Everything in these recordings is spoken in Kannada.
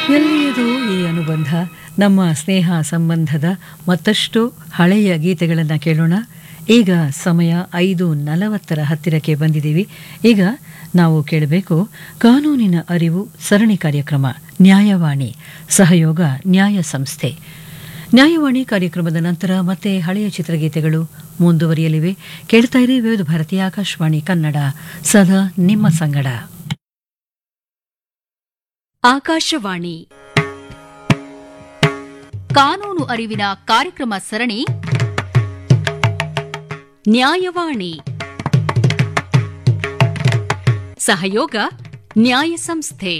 ಎಲ್ಲಿಯದು ಈ ಅನುಬಂಧ ನಮ್ಮ ಸ್ನೇಹ ಸಂಬಂಧದ ಮತ್ತಷ್ಟು ಹಳೆಯ ಗೀತೆಗಳನ್ನು ಕೇಳೋಣ ಈಗ ಸಮಯ ಐದು ನಲವತ್ತರ ಹತ್ತಿರಕ್ಕೆ ಬಂದಿದ್ದೀವಿ ಈಗ ನಾವು ಕೇಳಬೇಕು ಕಾನೂನಿನ ಅರಿವು ಸರಣಿ ಕಾರ್ಯಕ್ರಮ ನ್ಯಾಯವಾಣಿ ಸಹಯೋಗ ನ್ಯಾಯ ಸಂಸ್ಥೆ ನ್ಯಾಯವಾಣಿ ಕಾರ್ಯಕ್ರಮದ ನಂತರ ಮತ್ತೆ ಹಳೆಯ ಚಿತ್ರಗೀತೆಗಳು ಮುಂದುವರಿಯಲಿವೆ ಕೇಳ್ತಾ ಇರಿ ವಿವಿಧ ಭಾರತೀಯ ಆಕಾಶವಾಣಿ ಕನ್ನಡ ಸದಾ ನಿಮ್ಮ ಸಂಗಡ ಆಕಾಶವಾಣಿ ಕಾನೂನು ಅರಿವಿನ ಕಾರ್ಯಕ್ರಮ ಸರಣಿ ನ್ಯಾಯವಾಣಿ ಸಹಯೋಗ ನ್ಯಾಯ ಸಂಸ್ಥೆ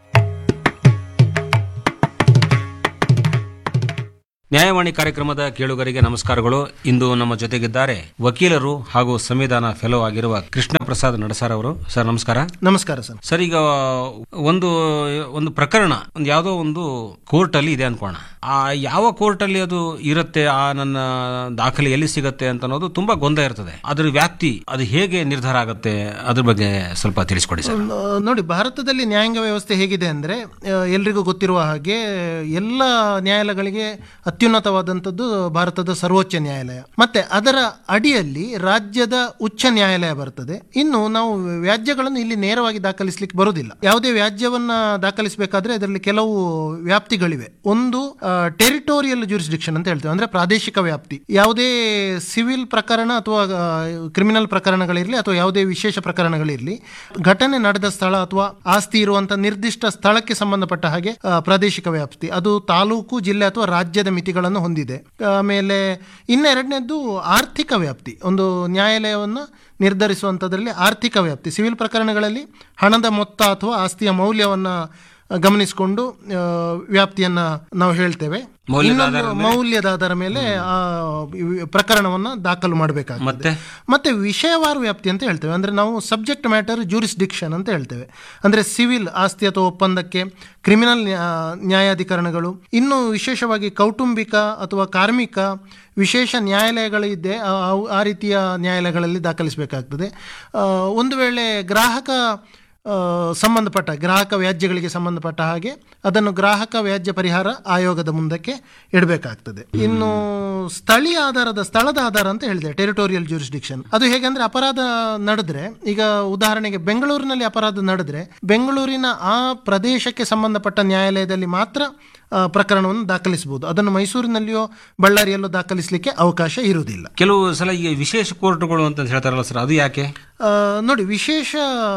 ನ್ಯಾಯವಾಣಿ ಕಾರ್ಯಕ್ರಮದ ಕೇಳುಗರಿಗೆ ನಮಸ್ಕಾರಗಳು ಇಂದು ನಮ್ಮ ಜೊತೆಗಿದ್ದಾರೆ ವಕೀಲರು ಹಾಗೂ ಸಂವಿಧಾನ ಫೆಲೋ ಆಗಿರುವ ಕೃಷ್ಣ ಪ್ರಸಾದ್ ನಡಸಾರ್ ಅವರು ಸರ್ ನಮಸ್ಕಾರ ನಮಸ್ಕಾರ ಸರ್ ಸರ್ ಈಗ ಒಂದು ಒಂದು ಪ್ರಕರಣ ಒಂದು ಯಾವುದೋ ಒಂದು ಕೋರ್ಟ್ ಅಲ್ಲಿ ಇದೆ ಅನ್ಕೋಣ ಆ ಯಾವ ಕೋರ್ಟ್ ಅಲ್ಲಿ ಅದು ಇರುತ್ತೆ ಆ ನನ್ನ ದಾಖಲೆ ಎಲ್ಲಿ ಸಿಗುತ್ತೆ ಅಂತ ಅನ್ನೋದು ತುಂಬಾ ಗೊಂದಲ ಇರ್ತದೆ ಅದ್ರ ವ್ಯಾಪ್ತಿ ಅದು ಹೇಗೆ ನಿರ್ಧಾರ ಆಗುತ್ತೆ ಅದ್ರ ಬಗ್ಗೆ ಸ್ವಲ್ಪ ತಿಳಿಸ್ಕೊಡಿ ಸರ್ ಆ, ನೋಡಿ ಭಾರತದಲ್ಲಿ ನ್ಯಾಯಾಂಗ ವ್ಯವಸ್ಥೆ ಹೇಗಿದೆ ಅಂದ್ರೆ ಆ, ಎಲ್ರಿಗೂ ಗೊತ್ತಿರುವ ಹಾಗೆ ಎಲ್ಲ ನ್ಯಾಯಾಲಯಗಳಿಗೆ ಅತ್ಯುನ್ನತವಾದಂಥದ್ದು ಭಾರತದ ಸರ್ವೋಚ್ಚ ನ್ಯಾಯಾಲಯ ಮತ್ತೆ ಅದರ ಅಡಿಯಲ್ಲಿ ರಾಜ್ಯದ ಉಚ್ಚ ನ್ಯಾಯಾಲಯ ಬರ್ತದೆ ಇನ್ನು ನಾವು ವ್ಯಾಜ್ಯಗಳನ್ನು ಇಲ್ಲಿ ನೇರವಾಗಿ ದಾಖಲಿಸಲಿಕ್ಕೆ ಬರುವುದಿಲ್ಲ ಯಾವುದೇ ವ್ಯಾಜ್ಯವನ್ನ ದಾಖಲಿಸಬೇಕಾದ್ರೆ ಅದರಲ್ಲಿ ಕೆಲವು ವ್ಯಾಪ್ತಿಗಳಿವೆ ಒಂದು ಟೆರಿಟೋರಿಯಲ್ ಜೂರಿಸ್ಡಿಕ್ಷನ್ ಅಂತ ಹೇಳ್ತೇವೆ ಅಂದ್ರೆ ಪ್ರಾದೇಶಿಕ ವ್ಯಾಪ್ತಿ ಯಾವುದೇ ಸಿವಿಲ್ ಪ್ರಕರಣ ಅಥವಾ ಕ್ರಿಮಿನಲ್ ಪ್ರಕರಣಗಳಿರಲಿ ಅಥವಾ ಯಾವುದೇ ವಿಶೇಷ ಪ್ರಕರಣಗಳಿರಲಿ ಘಟನೆ ನಡೆದ ಸ್ಥಳ ಅಥವಾ ಆಸ್ತಿ ಇರುವಂತ ನಿರ್ದಿಷ್ಟ ಸ್ಥಳಕ್ಕೆ ಸಂಬಂಧಪಟ್ಟ ಹಾಗೆ ಆ, ಪ್ರಾದೇಶಿಕ ವ್ಯಾಪ್ತಿ ಅದು ತಾಲೂಕು ಜಿಲ್ಲೆ ಅಥವಾ ರಾಜ್ಯದ ಮಿತಿಗಳನ್ನು ಹೊಂದಿದೆ ಆಮೇಲೆ ಇನ್ನೆರಡನೇದ್ದು ಆರ್ಥಿಕ ವ್ಯಾಪ್ತಿ ಒಂದು ನ್ಯಾಯಾಲಯವನ್ನು ನಿರ್ಧರಿಸುವಂಥದ್ರಲ್ಲಿ ಆರ್ಥಿಕ ವ್ಯಾಪ್ತಿ ಸಿವಿಲ್ ಪ್ರಕರಣಗಳಲ್ಲಿ ಹಣದ ಮೊತ್ತ ಅಥವಾ ಆಸ್ತಿಯ ಮೌಲ್ಯವನ್ನ ಗಮನಿಸಿಕೊಂಡು ಆ, ವ್ಯಾಪ್ತಿಯನ್ನ ನಾವು ಹೇಳ್ತೇವೆ ಮೌಲ್ಯದ ಇನ್ನೊಂದು ಆಧಾರದ ಮೇಲೆ? ಮೌಲ್ಯದ ಆಧಾರ ಮೇಲೆ ಆ ಇವ್- ಪ್ರಕರಣವನ್ನ ದಾಖಲು ಮಾಡಬೇಕಾಗ್ತದೆ ಮತ್ತೆ ಮತ್ತೆ ವಿಷಯವಾರು ವ್ಯಾಪ್ತಿ ಅಂತ ಹೇಳ್ತೇವೆ ಅಂದ್ರೆ ನಾವು ಸಬ್ಜೆಕ್ಟ್ ಮ್ಯಾಟರ್ ಜೂರಿಸ್ಡಿಕ್ಷನ್ ಅಂತ ಹೇಳ್ತೇವೆ ಅಂದ್ರೆ ಸಿವಿಲ್ ಆಸ್ತಿ ಅಥವಾ ಒಪ್ಪಂದಕ್ಕೆ ಕ್ರಿಮಿನಲ್ ನ್ಯಾ- ನ್ಯಾಯಾಧಿಕರಣಗಳು ಇನ್ನು ವಿಶೇಷವಾಗಿ ಕೌಟುಂಬಿಕ ಅಥವಾ ಕಾರ್ಮಿಕ ವಿಶೇಷ ನ್ಯಾಯಾಲಯಗಳಿದ್ದೆ ಆ- ಆ- ಆ ರೀತಿಯ ನ್ಯಾಯಾಲಯಗಳಲ್ಲಿ ದಾಖಲಿಸಬೇಕಾಗ್ತದೆ ಆ, ಒಂದು ವೇಳೆ ಗ್ರಾಹಕ ಆ, ಸಂಬಂಧಪಟ್ಟ ಗ್ರಾಹಕ ವ್ಯಾಜ್ಯಗಳಿಗೆ ಸಂಬಂಧಪಟ್ಟ ಹಾಗೆ ಅದನ್ನು ಗ್ರಾಹಕ ವ್ಯಾಜ್ಯ ಪರಿಹಾರ ಆಯೋಗದ ಮುಂದಕ್ಕೆ ಇಡಬೇಕಾಗ್ತದೆ ಇನ್ನು ಸ್ಥಳೀಯ ಆಧಾರದ ಸ್ಥಳದ ಆಧಾರ ಅಂತ ಹೇಳಿದೆ ಟೆರಿಟೋರಿಯಲ್ ಜೂರಿಸ್ಡಿಕ್ಷನ್ ಅದು ಹೇಗೆಂದ್ರೆ ಅಪರಾಧ ನಡೆದ್ರೆ ಈಗ ಉದಾಹರಣೆಗೆ ಬೆಂಗಳೂರಿನಲ್ಲಿ ಅಪರಾಧ ನಡೆದ್ರೆ ಬೆಂಗಳೂರಿನ ಆ ಪ್ರದೇಶಕ್ಕೆ ಸಂಬಂಧಪಟ್ಟ ನ್ಯಾಯಾಲಯದಲ್ಲಿ ಮಾತ್ರ ಆ, ಪ್ರಕರಣವನ್ನು ದಾಖಲಿಸಬಹುದು ಅದನ್ನು ಮೈಸೂರಿನಲ್ಲಿಯೋ ಬಳ್ಳಾರಿಯಲ್ಲೋ ದಾಖಲಿಸಲಿಕ್ಕೆ ಅವಕಾಶ ಇರುವುದಿಲ್ಲ ಕೆಲವು ಸಲ ಈ ವಿಶೇಷ ಕೋರ್ಟ್ಗಳು ಅಂತ ಹೇಳ್ತಾರಲ್ಲ ಸರ್ ಅದು ಯಾಕೆ ಆ, ನೋಡಿ ವಿಶೇಷ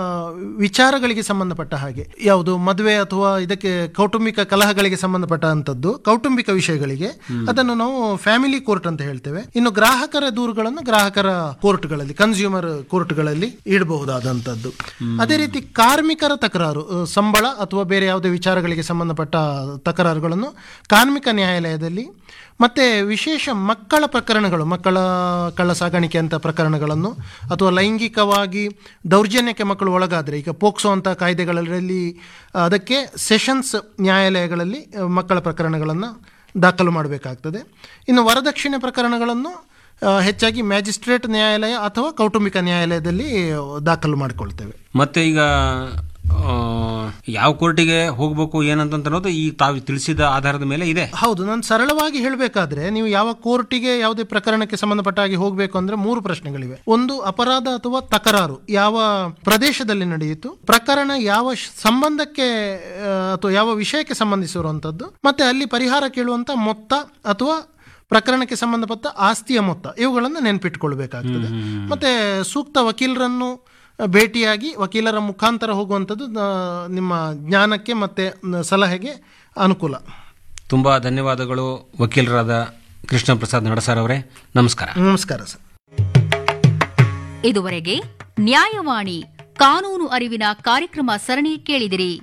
ವಿಚಾರಗಳಿಗೆ ಸಂಬಂಧಪಟ್ಟ ಹಾಗೆ ಯಾವುದು ಮದುವೆ ಅಥವಾ ಇದಕ್ಕೆ ಕೌಟುಂಬಿಕ ಕಲಹಗಳಿಗೆ ಸಂಬಂಧಪಟ್ಟಂತದ್ದು ಕೌಟುಂಬಿಕ ವಿಷಯಗಳಿಗೆ ಅದನ್ನು ನಾವು ಫ್ಯಾಮಿಲಿ ಕೋರ್ಟ್ ಅಂತ ಹೇಳ್ತೇವೆ ಇನ್ನು ಗ್ರಾಹಕರ ದೂರುಗಳನ್ನು ಗ್ರಾಹಕರ ಕೋರ್ಟ್ಗಳಲ್ಲಿ ಕನ್ಸ್ಯೂಮರ್ ಕೋರ್ಟ್ಗಳಲ್ಲಿ ಇಡಬಹುದಾದಂಥದ್ದು ಅದೇ ರೀತಿ ಕಾರ್ಮಿಕರ ತಕರಾರು ಆ, ಸಂಬಳ ಅಥವಾ ಬೇರೆ ಯಾವುದೇ ವಿಚಾರಗಳಿಗೆ ಸಂಬಂಧಪಟ್ಟ ತಕರಾರುಗಳನ್ನು ಕಾರ್ಮಿಕ ನ್ಯಾಯಾಲಯದಲ್ಲಿ ಮತ್ತೆ ವಿಶೇಷ ಮಕ್ಕಳ ಪ್ರಕರಣಗಳು ಮಕ್ಕಳ ಕಳ್ಳ ಸಾಗಾಣಿಕೆ ಅಂತ ಪ್ರಕರಣಗಳನ್ನು ಅಥವಾ ಲೈಂಗಿಕವಾಗಿ ದೌರ್ಜನ್ಯಕ್ಕೆ ಮಕ್ಕಳು ಒಳಗಾದರೆ ಈಗ ಪೋಕ್ಸೋ ಅಂತ ಕಾಯ್ದೆಗಳಲ್ಲಿ ಅದಕ್ಕೆ ಸೆಷನ್ಸ್ ನ್ಯಾಯಾಲಯಗಳಲ್ಲಿ ಆ, ಮಕ್ಕಳ ಪ್ರಕರಣಗಳನ್ನು ದಾಖಲು ಮಾಡಬೇಕಾಗ್ತದೆ ಇನ್ನು ವರದಕ್ಷಿಣೆ ಪ್ರಕರಣಗಳನ್ನು ಆ, ಹೆಚ್ಚಾಗಿ ಮ್ಯಾಜಿಸ್ಟ್ರೇಟ್ ನ್ಯಾಯಾಲಯ ಅಥವಾ ಕೌಟುಂಬಿಕ ನ್ಯಾಯಾಲಯದಲ್ಲಿ ದಾಖಲು ಮಾಡಿಕೊಳ್ತೇವೆ ಮತ್ತೆ ಈಗ ಆ, ಯಾವ ಕೋರ್ಟಿಗೆ ಹೋಗ್ಬೇಕು ಏನಂತ ಅನ್ನೋದು ಈ ತಾವು ತಿಳಿಸಿದ ಆಧಾರದ ಮೇಲೆ ಇದೆ ಹೌದು ನಾನು ಸರಳವಾಗಿ ಹೇಳಬೇಕಾದ್ರೆ ನೀವು ಯಾವ ಕೋರ್ಟಿಗೆ ಯಾವುದೇ ಪ್ರಕರಣಕ್ಕೆ ಸಂಬಂಧಪಟ್ಟ ಹಾಗೆ ಹೋಗಬೇಕು ಅಂದ್ರೆ ಮೂರು ಪ್ರಶ್ನೆಗಳಿವೆ ಒಂದು ಅಪರಾಧ ಅಥವಾ ತಕರಾರು ಯಾವ ಪ್ರದೇಶದಲ್ಲಿ ನಡೆಯಿತು ಪ್ರಕರಣ ಯಾವ ಶ್- ಸಂಬಂಧಕ್ಕೆ ಆ, ಅಥವಾ ಯಾವ ವಿಷಯಕ್ಕೆ ಸಂಬಂಧಿಸಿರುವಂತದ್ದು ಮತ್ತೆ ಅಲ್ಲಿ ಪರಿಹಾರ ಕೇಳುವಂತ ಮೊತ್ತ ಅಥವಾ ಪ್ರಕರಣಕ್ಕೆ ಸಂಬಂಧಪಟ್ಟ ಆಸ್ತಿಯ ಮೊತ್ತ ಇವುಗಳನ್ನು ನೆನಪಿಟ್ಕೊಳ್ಬೇಕಾಗ್ತದೆ ಮತ್ತೆ ಸೂಕ್ತ ವಕೀಲರನ್ನು ಭೇಟಿಯಾಗಿ ವಕೀಲರ ಮುಖಾಂತರ ಹೋಗುವಂಥದ್ದು ಆ, ನಿಮ್ಮ ಜ್ಞಾನಕ್ಕೆ ಮತ್ತೆ ನ- ಸಲಹೆಗೆ ಅನುಕೂಲ ತುಂಬಾ ಧನ್ಯವಾದಗಳು ವಕೀಲರಾದ ಕೃಷ್ಣ ಪ್ರಸಾದ್ ನಡಸಾರ್ ಅವರೇ ನಮಸ್ಕಾರ ನಮಸ್ಕಾರ ಸರ್ ಇದುವರೆಗೆ ನ್ಯಾಯವಾಣಿ ಕಾನೂನು ಅರಿವಿನ ಕಾರ್ಯಕ್ರಮ ಸರಣಿ ಕೇಳಿದಿರಿ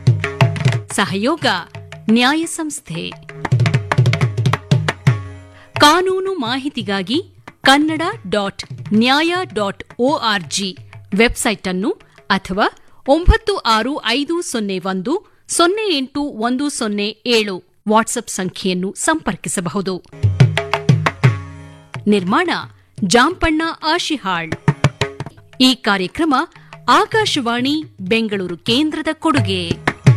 ಸಹಯೋಗ ನ್ಯಾಯ ಸಂಸ್ಥೆ ಕಾನೂನು ಮಾಹಿತಿಗಾಗಿ Kannada dot Nyaya dot org website ಅನ್ನು ಅಥವಾ ಒಂಬತ್ತು ಆರು ಐದು ಸೊನ್ನೆ ಒಂದು ಸೊನ್ನೆ ಎಂಟು ಒಂದು ಸೊನ್ನೆ ಏಳು ವಾಟ್ಸ್ಆಪ್ ಸಂಖ್ಯೆಯನ್ನು ಸಂಪರ್ಕಿಸಬಹುದು ನಿರ್ಮಾಣ ಜಾಂಪಣ್ಣ ಆಶಿಹಾಳ್ ಈ ಕಾರ್ಯಕ್ರಮ ಆಕಾಶವಾಣಿ ಬೆಂಗಳೂರು ಕೇಂದ್ರದ ಕೊಡುಗೆ